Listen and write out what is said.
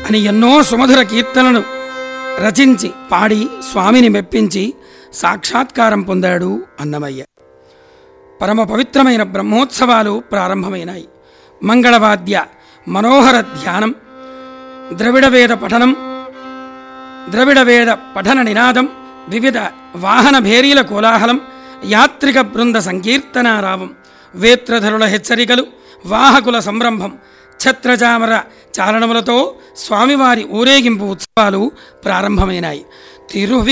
అని ఎన్నో సుమధుర కీర్తనలు రచించి పాడి స్వామిని మెప్పించి సాక్షాత్కారం పొందాడు అన్నమయ్య పరమ పవిత్రమైన బ్రహ్మోత్సవాలు ప్రారంభమైనాయి మంగళవాద్య మనోహర ధ్యానం ద్రవిడ వేద పఠనం ద్రవిడ వేద పఠన నినాదం వివిధ వాహన భేరీల కోలాహలం యాత్రిక బృంద సంకీర్తనారావం వేత్రధరుల హెచ్చరికలు వాహకుల సంరంభం ఛత్రచామర చారణములతో స్వామివారి ఊరేగింపు ఉత్సవాలు ప్రారంభమైనాయి తిరువి